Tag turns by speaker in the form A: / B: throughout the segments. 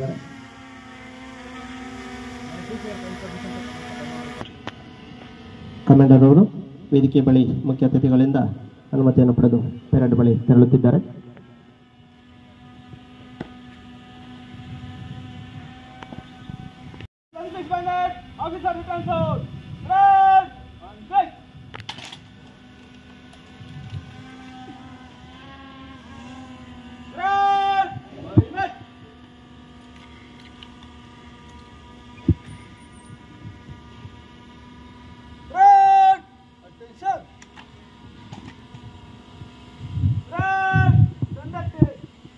A: ತಿಳಿಸಿದ್ದಾರೆ ಕಮಾಂಡರ್ ಅವರು ವೇದಿಕೆ ಬಳಿ ಮುಖ್ಯ ಅತಿಥಿಗಳಿಂದ ಅನುಮತಿಯನ್ನು ಪಡೆದು ಪೆರೇಡ್ ಬಳಿ ತೆರಳುತ್ತಿದ್ದಾರೆ
B: Suspended, officer returns out. Red and six. Red, net. Red, attention. Red, conducted.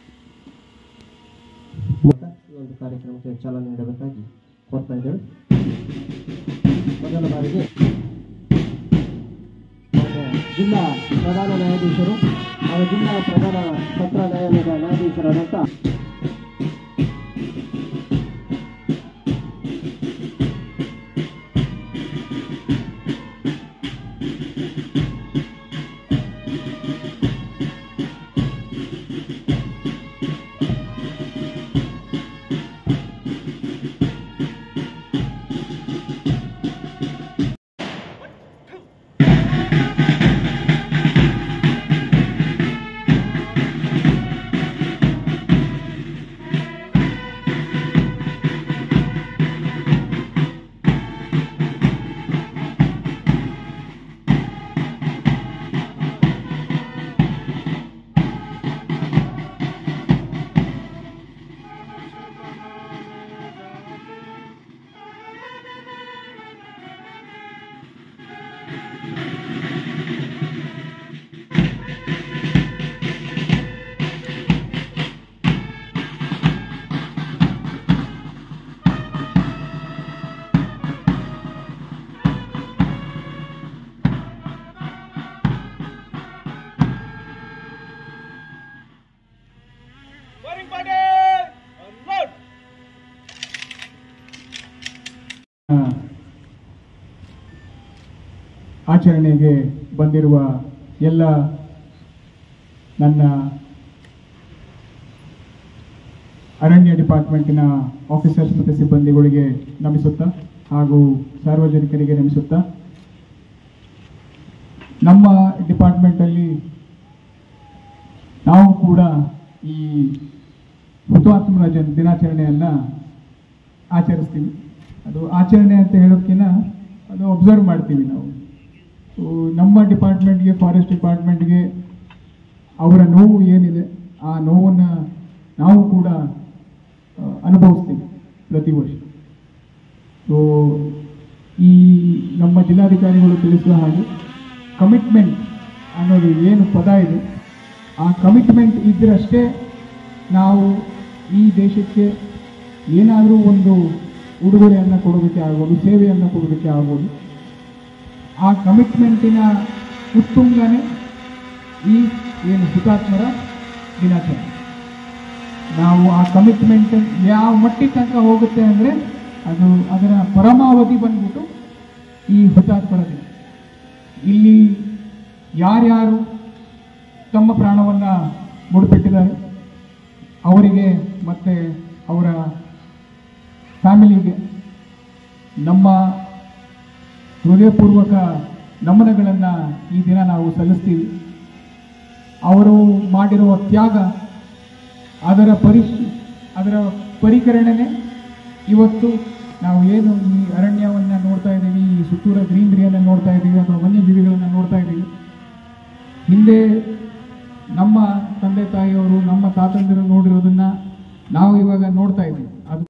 A: ಮತ್ತು ಈ ಒಂದು ಕಾರ್ಯಕ್ರಮಕ್ಕೆ ಚಾಲನೆ ನೀಡಬೇಕಾಗಿ ಕೋರ್ತಾ ಇದ್ದೇವೆ ಮೊದಲ ಬಾರಿಗೆ ಮಾನ್ಯ ಜಿಲ್ಲಾ ಪ್ರಧಾನ ನ್ಯಾಯಾಧೀಶರು ಹಾಗೂ ಜಿಲ್ಲಾ ಪ್ರಧಾನ ಸತ್ರ ನ್ಯಾಯಾಲಯದ ನ್ಯಾಯಾಧೀಶರಾದಂಥ
B: Firing party, unload.
C: ಆ, ಆಚರಣೆಗೆ ಬಂದಿರುವ ಎಲ್ಲ ನನ್ನ ಅರಣ್ಯ ಡಿಪಾರ್ಟ್ಮೆಂಟಿನ ಆಫೀಸರ್ಸ್ ಮತ್ತು ಸಿಬ್ಬಂದಿಗಳಿಗೆ ನಮಿಸುತ್ತಾ ಹಾಗೂ ಸಾರ್ವಜನಿಕರಿಗೆ ನಮಿಸುತ್ತಾ ನಮ್ಮ ಡಿಪಾರ್ಟ್ಮೆಂಟಲ್ಲಿ ನಾವು ಕೂಡ ಈ ಹುತಾತ್ಮರ ಜನ ದಿನಾಚರಣೆಯನ್ನು ಆಚರಿಸ್ತೀವಿ ಅದು ಆಚರಣೆ ಅಂತ ಹೇಳೋಕ್ಕಿಂತ ಅದು ಅಬ್ಸರ್ವ್ ಮಾಡ್ತೀವಿ ನಾವು ಸೊ ನಮ್ಮ ಡಿಪಾರ್ಟ್ಮೆಂಟ್ಗೆ ಫಾರೆಸ್ಟ್ ಡಿಪಾರ್ಟ್ಮೆಂಟ್ಗೆ ಅವರ ನೋವು ಏನಿದೆ ಆ ನೋವನ್ನು ನಾವು ಕೂಡ ಆ, ಅನುಭವಿಸ್ತೀವಿ ಪ್ರತಿ ವರ್ಷ ಸೊ ಈ ನಮ್ಮ ಜಿಲ್ಲಾಧಿಕಾರಿಗಳು ತಿಳಿಸುವ ಹಾಗೆ ಕಮಿಟ್ಮೆಂಟ್ ಅನ್ನೋದು ಏನು ಪದ ಇದೆ ಆ ಕಮಿಟ್ಮೆಂಟ್ ಇದ್ದರಷ್ಟೇ ನಾವು ಈ ದೇಶಕ್ಕೆ ಏನಾದರೂ ಒಂದು ಉಡುಗೊರೆಯನ್ನು ಕೊಡೋದಕ್ಕೆ ಆಗ್ಬೋದು ಸೇವೆಯನ್ನು ಕೊಡೋದಕ್ಕೆ ಆಗ್ಬೋದು ಆ ಕಮಿಟ್ಮೆಂಟಿನ ಉತ್ತುಂಗನೇ ಈ ಏನು ಹುತಾತ್ಮರ ದಿನಾಚರಣೆ ನಾವು ಆ ಕಮಿಟ್ಮೆಂಟ್ ಯಾವ ಮಟ್ಟಿಗೆ ತನಕ ಹೋಗುತ್ತೆ ಅಂದರೆ ಅದು ಅದರ ಪರಮಾವಧಿ ಬಂದ್ಬಿಟ್ಟು ಈ ಹುತಾತ್ಮರ ದಿನ ಇಲ್ಲಿ ಯಾರ್ಯಾರು ತಮ್ಮ ಪ್ರಾಣವನ್ನು ಮುಡಿಪಿಟ್ಟಿದ್ದಾರೆ ಅವರಿಗೆ ಮತ್ತು ಅವರ ಫ್ಯಾಮಿಲಿಗೆ ನಮ್ಮ ಹೃದಯಪೂರ್ವಕ ನಮನಗಳನ್ನು ಈ ದಿನ ನಾವು ಸಲ್ಲಿಸ್ತೀವಿ ಅವರು ಮಾಡಿರುವ ತ್ಯಾಗ ಅದರ ಪರಿಶ್ ಅದರ ಪರಿಕರಣೆನೇ ಇವತ್ತು ನಾವು ಏನು ಈ ಅರಣ್ಯವನ್ನು ನೋಡ್ತಾ ಇದ್ದೀವಿ ಈ ಸುತ್ತೂರ ಗ್ರೀನರಿಯನ್ನು ನೋಡ್ತಾ ಇದ್ದೀವಿ ಅಥವಾ ವನ್ಯಜೀವಿಗಳನ್ನು ನೋಡ್ತಾ ಇದ್ದೀವಿ ಹಿಂದೆ ನಮ್ಮ ತಂದೆ ತಾಯಿ